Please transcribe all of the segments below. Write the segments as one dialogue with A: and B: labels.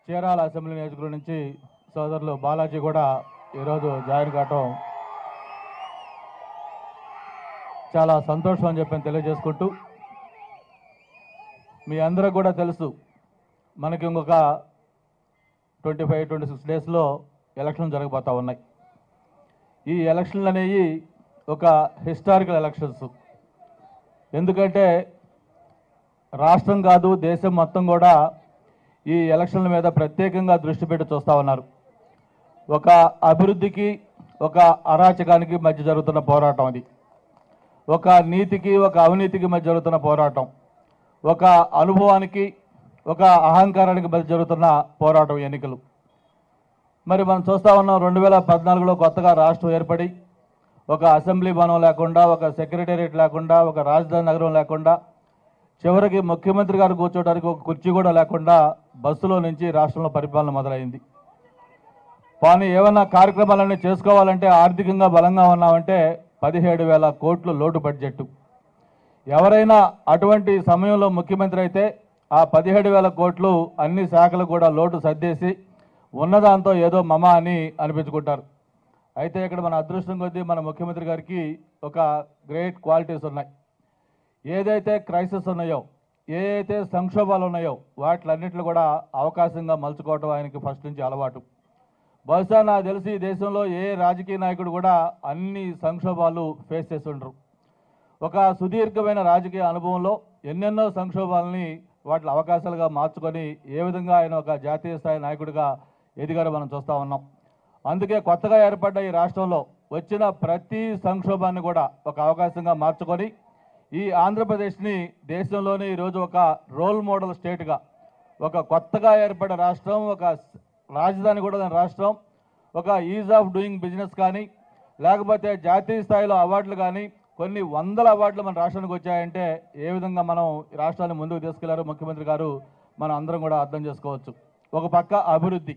A: Chirala assembly నియోజకవర్గం నుంచి సోదరులు బాలాజీ కూడా ఈరోజు జాయిన్ కావటం చాలా సంతోషం అని చెప్పి తెలియజేసుకుంటూ మీ అందరూ కూడా తెలుసు మనకి ఇంకొక ట్వంటీ ఫైవ్ ట్వంటీ సిక్స్ డేస్లో ఎలక్షన్ జరగబోతూ ఉన్నాయి ఈ ఎలక్షన్లు అనేవి ఒక హిస్టారికల్ ఎలక్షన్స్ ఎందుకంటే రాష్ట్రం కాదు దేశం మొత్తం కూడా ఈ ఎలక్షన్ల మీద ప్రత్యేకంగా దృష్టి పెట్టి చూస్తూ ఉన్నారు ఒక అభివృద్ధికి ఒక అరాచకానికి మధ్య జరుగుతున్న పోరాటం అది ఒక నీతికి ఒక అవినీతికి మధ్య జరుగుతున్న పోరాటం ఒక అనుభవానికి ఒక అహంకారానికి మధ్య జరుగుతున్న పోరాటం ఎన్నికలు మరి మనం చూస్తూ ఉన్నాం రెండు వేల పద్నాలుగులో కొత్తగా రాష్ట్రం ఏర్పడి ఒక అసెంబ్లీ భవనం లేకుండా ఒక సెక్రటేరియట్ లేకుండా ఒక రాజధాని నగరం లేకుండా చివరికి ముఖ్యమంత్రి గారు కూర్చోవడానికి ఒక కుర్చీ కూడా లేకుండా బస్సులో నుంచి రాష్ట్రంలో పరిపాలన మొదలైంది కానీ ఏమన్నా కార్యక్రమాలన్నీ చేసుకోవాలంటే ఆర్థికంగా బలంగా ఉన్నామంటే పదిహేడు వేల కోట్లు లోటు బడ్జెట్ ఎవరైనా అటువంటి సమయంలో ముఖ్యమంత్రి అయితే ఆ పదిహేడు వేల కోట్లు అన్ని శాఖలు కూడా లోటు సర్దేసి ఉన్నదాంతో ఏదో మమ అని అనిపించుకుంటారు అయితే ఇక్కడ మన అదృష్టం కొద్దీ మన ముఖ్యమంత్రి గారికి ఒక గ్రేట్ క్వాలిటీస్ ఉన్నాయి ఏదైతే క్రైసిస్ ఉన్నాయో ఏ అయితే సంక్షోభాలు ఉన్నాయో వాటిలన్నింటిలో కూడా అవకాశంగా మలుచుకోవటం ఆయనకి ఫస్ట్ నుంచి అలవాటు బహుశా నాకు తెలిసి ఈ దేశంలో ఏ రాజకీయ నాయకుడు కూడా అన్ని సంక్షోభాలు ఫేస్ చేసి ఉండరు ఒక సుదీర్ఘమైన రాజకీయ అనుభవంలో ఎన్నెన్నో సంక్షోభాలని వాటి అవకాశాలుగా మార్చుకొని ఏ విధంగా ఆయన ఒక జాతీయ స్థాయి నాయకుడిగా ఎదిగారో మనం చూస్తూ ఉన్నాం అందుకే కొత్తగా ఏర్పడ్డ ఈ రాష్ట్రంలో వచ్చిన ప్రతి సంక్షోభాన్ని కూడా ఒక అవకాశంగా మార్చుకొని ఈ ఆంధ్రప్రదేశ్ని దేశంలోనే ఈరోజు ఒక రోల్ మోడల్ స్టేట్గా ఒక కొత్తగా ఏర్పడిన రాష్ట్రం ఒక రాజధాని కూడా దాని రాష్ట్రం ఒక ఈజ్ ఆఫ్ డూయింగ్ బిజినెస్ కానీ లేకపోతే జాతీయ స్థాయిలో అవార్డులు కానీ కొన్ని వందల అవార్డులు మన రాష్ట్రానికి వచ్చాయంటే ఏ విధంగా మనం ఈ రాష్ట్రాన్ని ముందుకు తీసుకెళ్లారో ముఖ్యమంత్రి గారు మనం అందరం కూడా అర్థం చేసుకోవచ్చు ఒక పక్క అభివృద్ధి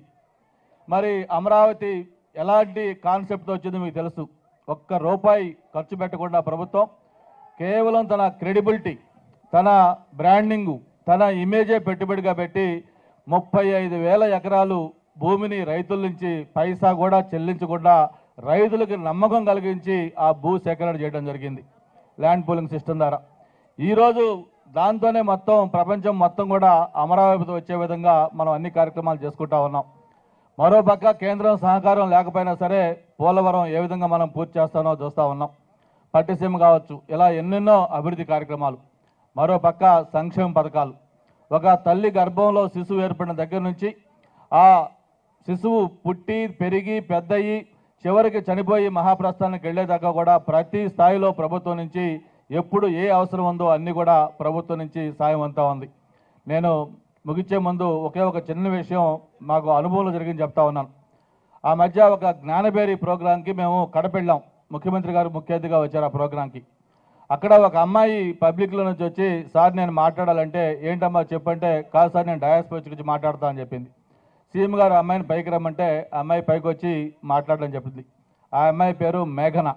A: మరి అమరావతి ఎలాంటి కాన్సెప్ట్తో వచ్చిందో మీకు తెలుసు ఒక్క రూపాయి ఖర్చు పెట్టకుండా ప్రభుత్వం కేవలం తన క్రెడిబిలిటీ తన బ్రాండింగు తన ఇమేజే పెట్టుబడిగా పెట్టి ముప్పై ఐదు వేల ఎకరాలు భూమిని రైతుల నుంచి పైసా కూడా చెల్లించకుండా రైతులకు నమ్మకం కలిగించి ఆ భూ సేకరణ చేయడం జరిగింది ల్యాండ్ పూలింగ్ సిస్టమ్ ద్వారా ఈరోజు దాంతోనే మొత్తం ప్రపంచం మొత్తం కూడా అమరావతితో వచ్చే విధంగా మనం అన్ని కార్యక్రమాలు చేసుకుంటా ఉన్నాం మరోపక్క కేంద్రం సహకారం లేకపోయినా సరే పోలవరం ఏ విధంగా మనం పూర్తి చేస్తానో చూస్తూ ఉన్నాం పట్టిసీమ కావచ్చు ఇలా ఎన్నెన్నో అభివృద్ధి కార్యక్రమాలు మరోపక్క సంక్షేమ పథకాలు ఒక తల్లి గర్భంలో శిశువు ఏర్పడిన దగ్గర నుంచి ఆ శిశువు పుట్టి పెరిగి పెద్దయి చివరికి చనిపోయి మహాప్రస్థానానికి వెళ్ళేదాకా కూడా ప్రతి స్థాయిలో ప్రభుత్వం నుంచి ఎప్పుడు ఏ అవసరం ఉందో అన్ని కూడా ప్రభుత్వం నుంచి సాయం అంతా ఉంది నేను ముగించే ముందు ఒకే ఒక చిన్న విషయం మాకు అనుభవంలో జరిగింది చెప్తా ఉన్నాను ఆ మధ్య ఒక జ్ఞానబేరి ప్రోగ్రాంకి మేము కడప వెళ్ళాం ముఖ్యమంత్రి గారు ముఖ్య అతిథిగా వచ్చారు ఆ ప్రోగ్రాంకి అక్కడ ఒక అమ్మాయి పబ్లిక్లో నుంచి వచ్చి సార్ నేను మాట్లాడాలంటే ఏంటమ్మా చెప్పంటే కాదు సార్ నేను డయాస్పోర్స్ గురించి మాట్లాడతా అని చెప్పింది సీఎం గారు ఆ అమ్మాయిని పైకి రమ్మంటే ఆ అమ్మాయి పైకి వచ్చి మాట్లాడడం చెప్పింది ఆ అమ్మాయి పేరు మేఘన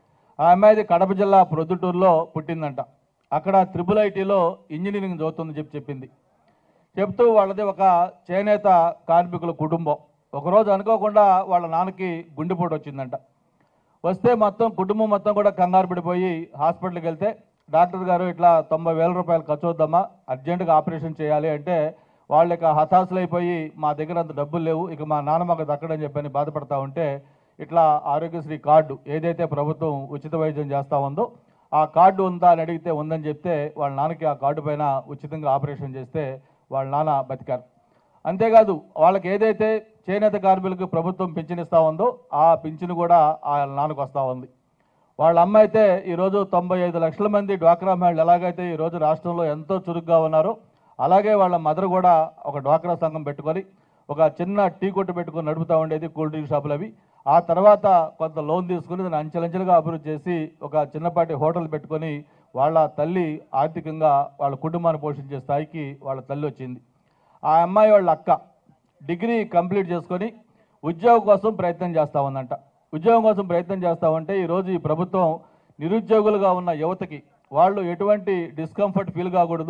A: ఆ అమ్మాయిది కడప జిల్లా ప్రొద్దుటూరులో పుట్టిందంట అక్కడ త్రిబుల్ ఐటీలో ఇంజనీరింగ్ చదువుతుందని చెప్పి చెప్పింది చెప్తూ వాళ్ళది ఒక చేనేత కార్మికుల కుటుంబం ఒకరోజు అనుకోకుండా వాళ్ళ నాన్నకి గుండెపోటు వచ్చిందంట వస్తే మొత్తం కుటుంబం మొత్తం కూడా కంగారు పడిపోయి హాస్పిటల్కి వెళ్తే డాక్టర్ గారు ఇట్లా తొంభై వేల రూపాయలు ఖర్చు వద్దమ్మా అర్జెంటుగా ఆపరేషన్ చేయాలి అంటే వాళ్ళు ఇక హతాశలైపోయి మా దగ్గర అంత డబ్బులు లేవు ఇక మా నాన్న మాకు దక్కడని చెప్పని బాధపడతా ఉంటే ఇట్లా ఆరోగ్యశ్రీ కార్డు ఏదైతే ప్రభుత్వం ఉచిత వైద్యం చేస్తా ఉందో ఆ కార్డు ఉందా అని అడిగితే ఉందని చెప్తే వాళ్ళ నాన్నకి ఆ కార్డు పైన ఉచితంగా ఆపరేషన్ చేస్తే వాళ్ళ నాన్న బతికారు అంతేకాదు వాళ్ళకి ఏదైతే చేనేత కార్మికులకు ప్రభుత్వం పింఛన్ ఇస్తా ఉందో ఆ పింఛను కూడా ఆ నాన్నకు వస్తూ ఉంది వాళ్ళ అమ్మ అయితే ఈరోజు తొంభై ఐదు లక్షల మంది డ్వాక్రా మహిళలు ఎలాగైతే ఈరోజు రాష్ట్రంలో ఎంతో చురుగ్గా ఉన్నారో అలాగే వాళ్ళ మదర్ కూడా ఒక డ్వాక్రా సంఘం పెట్టుకొని ఒక చిన్న టీ కొట్టు పెట్టుకొని నడుపుతూ ఉండేది కూల్ డ్రింక్ షాపులు అవి ఆ తర్వాత కొంత లోన్ తీసుకుని దాన్ని అంచెలంచెలుగా అభివృద్ధి చేసి ఒక చిన్నపాటి హోటల్ పెట్టుకొని వాళ్ళ తల్లి ఆర్థికంగా వాళ్ళ కుటుంబాన్ని పోషించే స్థాయికి వాళ్ళ తల్లి వచ్చింది ఆ అమ్మాయి వాళ్ళ అక్క డిగ్రీ కంప్లీట్ చేసుకొని ఉద్యోగం కోసం ప్రయత్నం చేస్తూ ఉందంట ఉద్యోగం కోసం ప్రయత్నం చేస్తూ ఉంటే ఈరోజు ఈ ప్రభుత్వం నిరుద్యోగులుగా ఉన్న యువతకి వాళ్ళు ఎటువంటి డిస్కంఫర్ట్ ఫీల్ కాకూడదు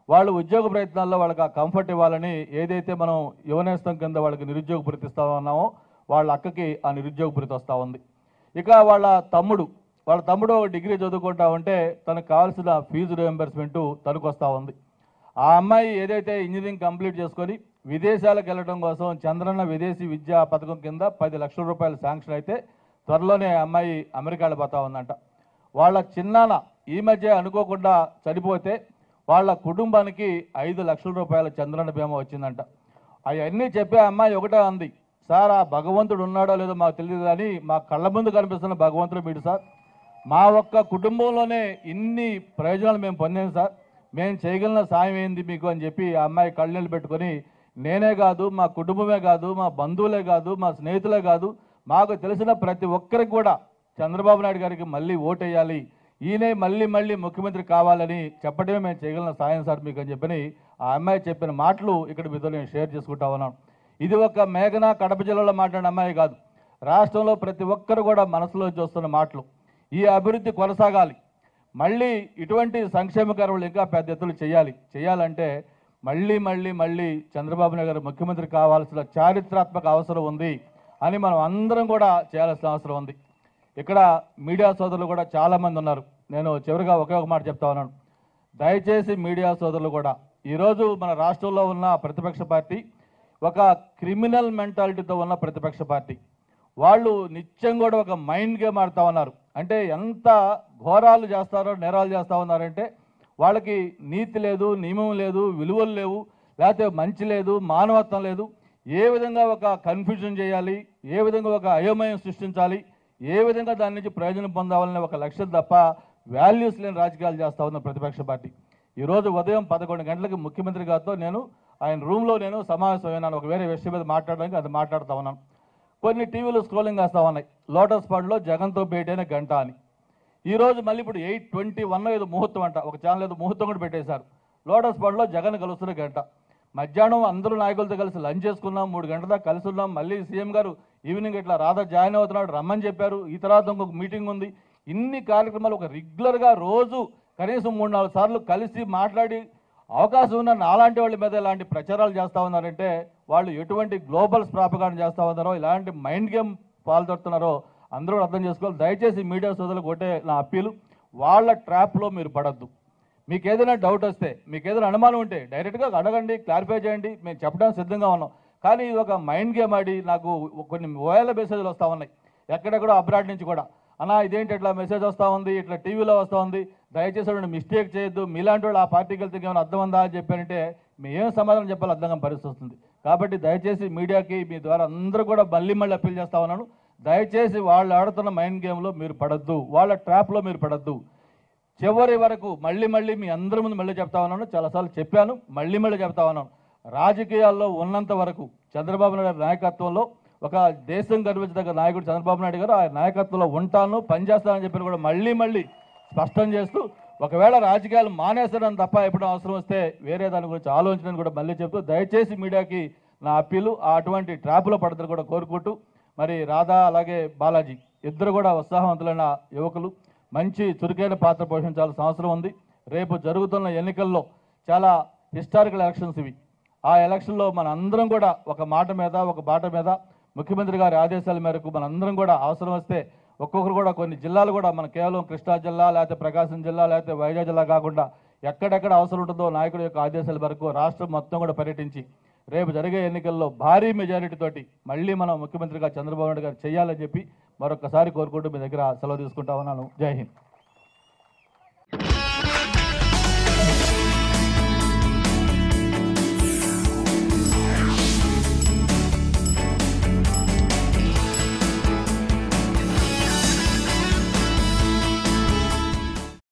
A: వాళ్ళు ఉద్యోగ ప్రయత్నాల్లో వాళ్ళకి ఆ కంఫర్ట్ ఇవ్వాలని ఏదైతే మనం యువనేస్తం కింద వాళ్ళకి నిరుద్యోగ భృతి ఇస్తా ఉన్నామో వాళ్ళ అక్కకి ఆ నిరుద్యోగ భృతి వస్తూ ఉంది ఇక వాళ్ళ తమ్ముడు వాళ్ళ తమ్ముడు ఒక డిగ్రీ చదువుకుంటా ఉంటే తనకు కావాల్సిన ఫీజు రియంబర్స్మెంట్ తనకు వస్తూ ఉంది ఆ అమ్మాయి ఏదైతే ఇంజనీరింగ్ కంప్లీట్ చేసుకొని విదేశాలకు వెళ్ళడం కోసం చంద్రన్న విదేశీ విద్యా పథకం కింద పది లక్షల రూపాయలు శాంక్షన్ అయితే త్వరలోనే ఆ అమ్మాయి అమెరికా వెళ్ళిపోతా ఉందంట వాళ్ళ చిన్నాన్న ఈ మధ్య అనుకోకుండా చనిపోతే వాళ్ళ కుటుంబానికి ఐదు లక్షల రూపాయల చంద్రన్న బీమా వచ్చిందంట అవన్నీ చెప్పే అమ్మాయి ఒకటే అంది సార్ ఆ భగవంతుడు ఉన్నాడో లేదో మాకు తెలియదు కానీ మా కళ్ళ ముందు కనిపిస్తున్న భగవంతుడు మీడు సార్ మా ఒక్క కుటుంబంలోనే ఇన్ని ప్రయోజనాలు మేము పొందాం సార్ మేము చేయగలిగిన సాయం ఏంది మీకు అని చెప్పి ఆ అమ్మాయి కళ్ళనీళ్ళు పెట్టుకొని నేనే కాదు మా కుటుంబమే కాదు మా బంధువులే కాదు మా స్నేహితులే కాదు మాకు తెలిసిన ప్రతి ఒక్కరికి కూడా చంద్రబాబు నాయుడు గారికి మళ్ళీ ఓటేయాలి ఈయనే మళ్ళీ మళ్ళీ ముఖ్యమంత్రి కావాలని చెప్పడమే మేము చేయగలిగిన సాయం సార్ మీకు అని చెప్పని ఆ అమ్మాయి చెప్పిన మాటలు ఇక్కడ మీతో నేను షేర్ చేసుకుంటా ఉన్నాను ఇది ఒక మేఘన కడప జిల్లాలో మాట్లాడిన అమ్మాయి కాదు రాష్ట్రంలో ప్రతి ఒక్కరు కూడా మనసులో చూస్తున్న మాటలు ఈ అభివృద్ధి కొనసాగాలి మళ్ళీ ఇటువంటి సంక్షేమ కార్యక్రమాలు ఇంకా పెద్ద ఎత్తున చేయాలి చేయాలంటే మళ్ళీ మళ్ళీ మళ్ళీ చంద్రబాబు నాయుడు గారు ముఖ్యమంత్రి కావాల్సిన చారిత్రాత్మక అవసరం ఉంది అని మనం అందరం కూడా చేయాల్సిన అవసరం ఉంది ఇక్కడ మీడియా సోదరులు కూడా చాలామంది ఉన్నారు నేను చివరిగా ఒకే ఒక మాట చెప్తా ఉన్నాను దయచేసి మీడియా సోదరులు కూడా ఈరోజు మన రాష్ట్రంలో ఉన్న ప్రతిపక్ష పార్టీ ఒక క్రిమినల్ మెంటాలిటీతో ఉన్న ప్రతిపక్ష పార్టీ వాళ్ళు నిత్యం కూడా ఒక మైండ్ గేమ్ ఆడుతూ ఉన్నారు అంటే ఎంత ఘోరాలు చేస్తారో నేరాలు చేస్తూ ఉన్నారంటే వాళ్ళకి నీతి లేదు నియమం లేదు విలువలు లేవు లేకపోతే మంచి లేదు మానవత్వం లేదు ఏ విధంగా ఒక కన్ఫ్యూజన్ చేయాలి ఏ విధంగా ఒక అయోమయం సృష్టించాలి ఏ విధంగా దాని నుంచి ప్రయోజనం పొందాలనే ఒక లక్ష్యం తప్ప వాల్యూస్ లేని రాజకీయాలు చేస్తూ ఉన్న ప్రతిపక్ష పార్టీ ఈరోజు ఉదయం పదకొండు గంటలకి ముఖ్యమంత్రి గారితో నేను ఆయన రూమ్లో నేను సమావేశమైనాను ఒక వేరే విషయం మీద మాట్లాడడానికి అది మాట్లాడుతూ ఉన్నాను కొన్ని టీవీలు స్క్రోలింగ్ వేస్తూ ఉన్నాయి లోటస్ పాడ్లో జగన్తో భేటైన గంట అని ఈ రోజు మళ్ళీ ఇప్పుడు ఎయిట్ ట్వంటీ వన్ ఏదో ముహూర్తం అంట ఒక ఛానల్ ఏదో ముహూర్తం కూడా పెట్టేశారు లోటస్ పాడ్లో జగన్ కలుస్తున్న గంట మధ్యాహ్నం అందరూ నాయకులతో కలిసి లంచ్ చేసుకున్నాం మూడు గంటల దాకా కలిసి ఉన్నాం మళ్ళీ సీఎం గారు ఈవినింగ్ ఇట్లా రాధా జాయిన్ అవుతున్నాడు రమ్మని చెప్పారు ఈ తర్వాత ఇంకొక మీటింగ్ ఉంది ఇన్ని కార్యక్రమాలు ఒక రెగ్యులర్గా రోజు కనీసం మూడు నాలుగు సార్లు కలిసి మాట్లాడి అవకాశం ఉన్న నాలాంటి వాళ్ళ మీద ఇలాంటి ప్రచారాలు చేస్తూ ఉన్నారంటే వాళ్ళు ఎటువంటి గ్లోబల్స్ ప్రాపగాండ చేస్తూ ఉన్నారో ఇలాంటి మైండ్ గేమ్ పాల్గొడుతున్నారో అందరూ అర్థం చేసుకోవాలి దయచేసి మీడియా సోదరులకు ఒకటే నా అప్పీలు వాళ్ళ ట్రాప్లో మీరు పడద్దు మీకు ఏదైనా డౌట్ వస్తే మీకు ఏదైనా అనుమానం ఉంటే డైరెక్ట్గా అడగండి క్లారిఫై చేయండి మేము చెప్పడానికి సిద్ధంగా ఉన్నాం కానీ ఇది ఒక మైండ్ గేమ్ ఆడి నాకు కొన్ని వేల మెసేజ్లు వస్తూ ఉన్నాయి ఎక్కడెక్కడో అబ్రాడ్ నుంచి కూడా అన్నా ఇదేంటి ఇట్లా మెసేజ్ వస్తూ ఉంది ఇట్లా టీవీలో వస్తూ ఉంది దయచేసి వాడిని మిస్టేక్ చేయొద్దు మీలాంటి వాళ్ళు ఆ పార్టీకి వెళ్తే ఏమైనా అర్థం ఉందా అని చెప్పారంటే మేము ఏం సమాధానం చెప్పాలో అర్థం కాని పరిస్థితి వస్తుంది కాబట్టి దయచేసి మీడియాకి మీ ద్వారా అందరూ కూడా మళ్ళీ మళ్ళీ అప్పీల్ చేస్తా ఉన్నాను దయచేసి వాళ్ళు ఆడుతున్న మైండ్ గేమ్లో మీరు పడద్దు వాళ్ళ ట్రాప్లో మీరు పడద్దు చివరి వరకు మళ్ళీ మళ్ళీ మీ అందరి ముందు మళ్ళీ చెప్తా ఉన్నాను చాలాసార్లు చెప్పాను మళ్ళీ మళ్ళీ చెప్తా ఉన్నాను రాజకీయాల్లో ఉన్నంత వరకు చంద్రబాబు నాయుడు గారి నాయకత్వంలో ఒక దేశం గర్వించదగ్గ నాయకుడు చంద్రబాబు నాయుడు గారు ఆ నాయకత్వంలో ఉంటాను పనిచేస్తానని చెప్పిన కూడా మళ్ళీ మళ్ళీ స్పష్టం చేస్తూ ఒకవేళ రాజకీయాలు మానేస్తారని తప్ప ఎప్పుడు అవసరం వస్తే వేరే దాని గురించి ఆలోచనని కూడా మళ్ళీ చెప్తూ దయచేసి మీడియాకి నా అప్పీలు ఆ అటువంటి ట్రాప్లో పడతారు కూడా కోరుకుంటూ మరి రాధా అలాగే బాలాజీ ఇద్దరు కూడా ఉత్సాహవంతులైన యువకులు మంచి చురుకైన పాత్ర పోషించాల్సిన అవసరం ఉంది రేపు జరుగుతున్న ఎన్నికల్లో చాలా హిస్టారికల్ ఎలక్షన్స్ ఇవి ఆ ఎలక్షన్లో మన అందరం కూడా ఒక మాట మీద ఒక బాట మీద ముఖ్యమంత్రి గారి ఆదేశాల మేరకు మన అందరం కూడా అవసరం వస్తే ఒక్కొక్కరు కూడా కొన్ని జిల్లాలు కూడా మన కేవలం కృష్ణా జిల్లా లేకపోతే ప్రకాశం జిల్లా లేకపోతే వైజాగ్ జిల్లా కాకుండా ఎక్కడెక్కడ అవసరం ఉంటుందో నాయకుడి యొక్క ఆదేశాల మేరకు రాష్ట్రం మొత్తం కూడా పర్యటించి రేపు జరిగే ఎన్నికల్లో భారీ మెజారిటీ తోటి మళ్ళీ మనం ముఖ్యమంత్రిగా చంద్రబాబు నాయుడు గారు చేయాలని చెప్పి మరొకసారి కోరుకుంటూ మీ దగ్గర సెలవు తీసుకుంటా ఉన్నాను జై హింద్